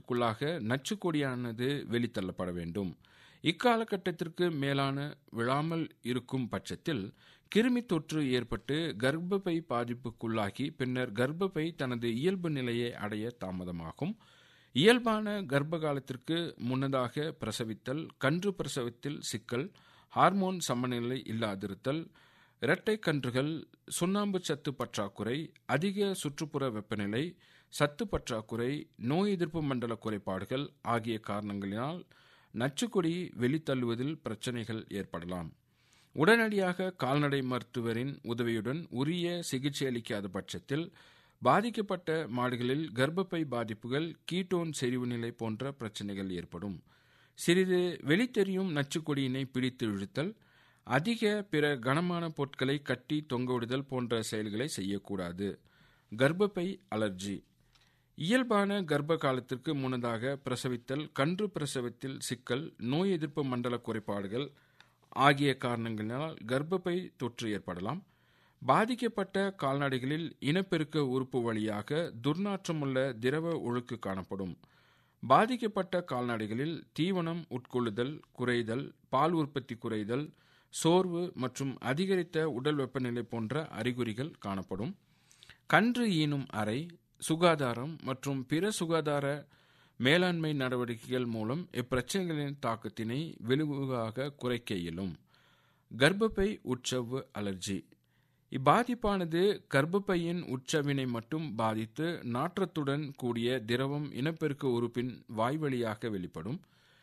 நேரத்துக்குள்ளாக நச்சுக்கொடியானது வெளித்தள்ளப்பட வேண்டும் இக்காலகட்டத்திற்கு மேலான விழாமல் இருக்கும் பட்சத்தில் கிருமி தொற்று ஏற்பட்டு கர்ப்பப்பை பாதிப்புக்குள்ளாகி பின்னர் கர்ப்பப்பை தனது இயல்பு நிலையை அடைய தாமதமாகும் இயல்பான கர்ப்ப காலத்திற்கு முன்னதாக பிரசவித்தல் கன்று பிரசவத்தில் சிக்கல் ஹார்மோன் சமநிலை இல்லாதிருத்தல் இரட்டை கன்றுகள் சுண்ணாம்பு சத்து பற்றாக்குறை அதிக சுற்றுப்புற வெப்பநிலை சத்து பற்றாக்குறை நோய் எதிர்ப்பு மண்டல குறைபாடுகள் ஆகிய காரணங்களினால் நச்சுக்கொடி வெளித்தள்ளுவதில் பிரச்சனைகள் ஏற்படலாம் உடனடியாக கால்நடை மருத்துவரின் உதவியுடன் உரிய சிகிச்சை அளிக்காத பட்சத்தில் பாதிக்கப்பட்ட மாடுகளில் கர்ப்பப்பை பாதிப்புகள் கீட்டோன் செறிவு நிலை போன்ற பிரச்சனைகள் ஏற்படும் சிறிது வெளித்தெரியும் நச்சுக்கொடியினை பிடித்து இழுத்தல் அதிக பிற கனமான பொருட்களை கட்டி தொங்கவிடுதல் போன்ற செயல்களை செய்யக்கூடாது கர்ப்பப்பை அலர்ஜி இயல்பான கர்ப்ப காலத்திற்கு முன்னதாக பிரசவித்தல் கன்று பிரசவத்தில் சிக்கல் நோய் எதிர்ப்பு மண்டல குறைபாடுகள் ஆகிய காரணங்களினால் கர்ப்பப்பை தொற்று ஏற்படலாம் பாதிக்கப்பட்ட கால்நடைகளில் இனப்பெருக்க உறுப்பு வழியாக துர்நாற்றமுள்ள திரவ ஒழுக்கு காணப்படும் பாதிக்கப்பட்ட கால்நடைகளில் தீவனம் உட்கொள்ளுதல் குறைதல் பால் உற்பத்தி குறைதல் சோர்வு மற்றும் அதிகரித்த உடல் வெப்பநிலை போன்ற அறிகுறிகள் காணப்படும் கன்று ஈனும் அறை சுகாதாரம் மற்றும் பிற சுகாதார மேலாண்மை நடவடிக்கைகள் மூலம் இப்பிரச்சனைகளின் தாக்கத்தினை வெகுவாக குறைக்க இயலும் கர்ப்பப்பை உட்சவ்வு அலர்ஜி இப்பாதிப்பானது கர்ப்பப்பையின் உட்சவினை மட்டும் பாதித்து நாற்றத்துடன் கூடிய திரவம் இனப்பெருக்க உறுப்பின் வாய்வழியாக வெளிப்படும்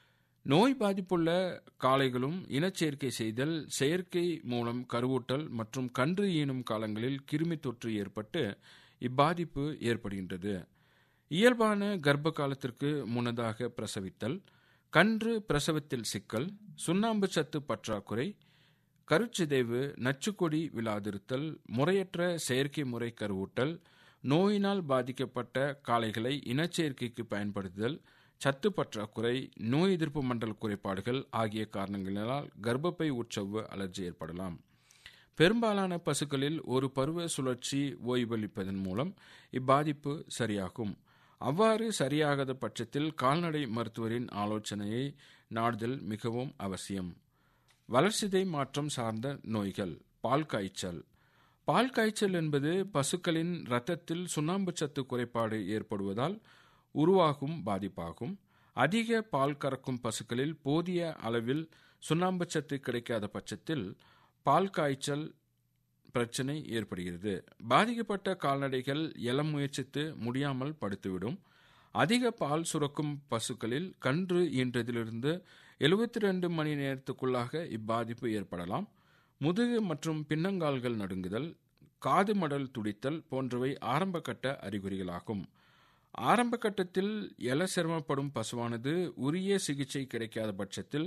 நோய் பாதிப்புள்ள காளைகளும் இனச்சேர்க்கை செய்தல் செயற்கை மூலம் கருவூட்டல் மற்றும் கன்று ஈனும் காலங்களில் கிருமி தொற்று ஏற்பட்டு இப்பாதிப்பு ஏற்படுகின்றது இயல்பான கர்ப்ப காலத்திற்கு முன்னதாக பிரசவித்தல் கன்று பிரசவத்தில் சிக்கல் சுண்ணாம்பு சத்து பற்றாக்குறை கருச்சிதைவு நச்சுக்கொடி விழாதிருத்தல் முறையற்ற செயற்கை முறை கருவூட்டல் நோயினால் பாதிக்கப்பட்ட காளைகளை இனச்சேர்க்கைக்கு பயன்படுத்துதல் சத்து பற்றாக்குறை நோய் எதிர்ப்பு மண்டல குறைபாடுகள் ஆகிய காரணங்களினால் கர்ப்பப்பை உற்சவ்வு அலர்ஜி ஏற்படலாம் பெரும்பாலான பசுக்களில் ஒரு பருவ சுழற்சி ஓய்வளிப்பதன் மூலம் இப்பாதிப்பு சரியாகும் அவ்வாறு சரியாகாத பட்சத்தில் கால்நடை மருத்துவரின் ஆலோசனையை நாடுதல் மிகவும் அவசியம் வளர்சிதை மாற்றம் சார்ந்த நோய்கள் பால் காய்ச்சல் பால் காய்ச்சல் என்பது பசுக்களின் இரத்தத்தில் சுண்ணாம்பு சத்து குறைபாடு ஏற்படுவதால் உருவாகும் பாதிப்பாகும் அதிக பால் கறக்கும் பசுக்களில் போதிய அளவில் சுண்ணாம்பு சத்து கிடைக்காத பட்சத்தில் பால் காய்ச்சல் பிரச்சனை ஏற்படுகிறது பாதிக்கப்பட்ட கால்நடைகள் எழ முயற்சித்து முடியாமல் படுத்துவிடும் அதிக பால் சுரக்கும் பசுக்களில் கன்று ஈன்றதிலிருந்து எழுபத்தி ரெண்டு மணி நேரத்துக்குள்ளாக இப்பாதிப்பு ஏற்படலாம் முதுகு மற்றும் பின்னங்கால்கள் நடுங்குதல் காது மடல் துடித்தல் போன்றவை ஆரம்பகட்ட அறிகுறிகளாகும் ஆரம்ப கட்டத்தில் எல சிரமப்படும் பசுவானது உரிய சிகிச்சை கிடைக்காத பட்சத்தில்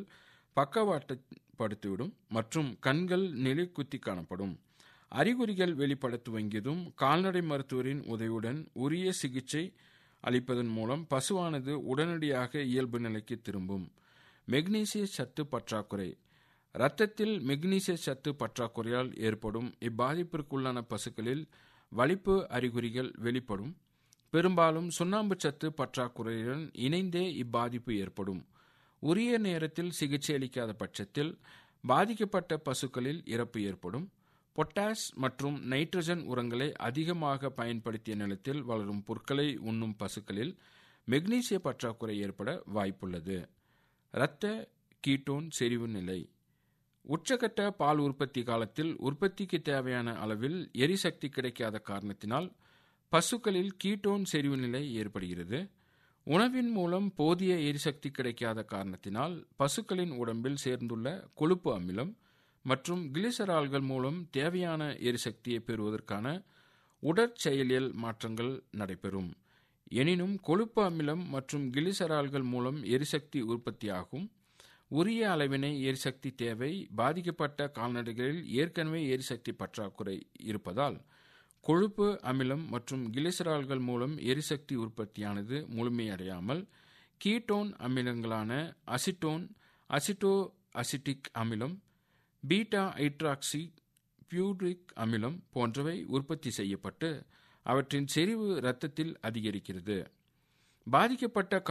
பக்கவாட்டப்படுத்திவிடும் மற்றும் கண்கள் நிலை குத்தி காணப்படும் அறிகுறிகள் வெளிப்பட துவங்கியதும் கால்நடை மருத்துவரின் உதவியுடன் உரிய சிகிச்சை அளிப்பதன் மூலம் பசுவானது உடனடியாக இயல்பு நிலைக்கு திரும்பும் மெக்னீசிய சத்து பற்றாக்குறை இரத்தத்தில் மெக்னீசிய சத்து பற்றாக்குறையால் ஏற்படும் இப்பாதிப்பிற்குள்ளான பசுக்களில் வலிப்பு அறிகுறிகள் வெளிப்படும் பெரும்பாலும் சுண்ணாம்பு சத்து பற்றாக்குறையுடன் இணைந்தே இப்பாதிப்பு ஏற்படும் உரிய நேரத்தில் சிகிச்சை அளிக்காத பட்சத்தில் பாதிக்கப்பட்ட பசுக்களில் இறப்பு ஏற்படும் பொட்டாஸ் மற்றும் நைட்ரஜன் உரங்களை அதிகமாக பயன்படுத்திய நிலத்தில் வளரும் புற்களை உண்ணும் பசுக்களில் மெக்னீசிய பற்றாக்குறை ஏற்பட வாய்ப்புள்ளது இரத்த கீட்டோன் செறிவு நிலை உச்சகட்ட பால் உற்பத்தி காலத்தில் உற்பத்திக்கு தேவையான அளவில் எரிசக்தி கிடைக்காத காரணத்தினால் பசுக்களில் கீட்டோன் செறிவு நிலை ஏற்படுகிறது உணவின் மூலம் போதிய எரிசக்தி கிடைக்காத காரணத்தினால் பசுக்களின் உடம்பில் சேர்ந்துள்ள கொழுப்பு அமிலம் மற்றும் கிளிசரால்கள் மூலம் தேவையான எரிசக்தியை பெறுவதற்கான உடற்செயலியல் மாற்றங்கள் நடைபெறும் எனினும் கொழுப்பு அமிலம் மற்றும் கிளிசரால்கள் மூலம் எரிசக்தி உற்பத்தியாகும் உரிய அளவினை எரிசக்தி தேவை பாதிக்கப்பட்ட கால்நடைகளில் ஏற்கனவே எரிசக்தி பற்றாக்குறை இருப்பதால் கொழுப்பு அமிலம் மற்றும் கிளிசரால்கள் மூலம் எரிசக்தி உற்பத்தியானது முழுமையடையாமல் கீட்டோன் அமிலங்களான அசிட்டோன் அசிட்டோ அசிட்டிக் அமிலம் பீட்டா ஹைட்ராக்சி பியூட்ரிக் அமிலம் போன்றவை உற்பத்தி செய்யப்பட்டு அவற்றின் செறிவு இரத்தத்தில் அதிகரிக்கிறது பாதிக்கப்பட்ட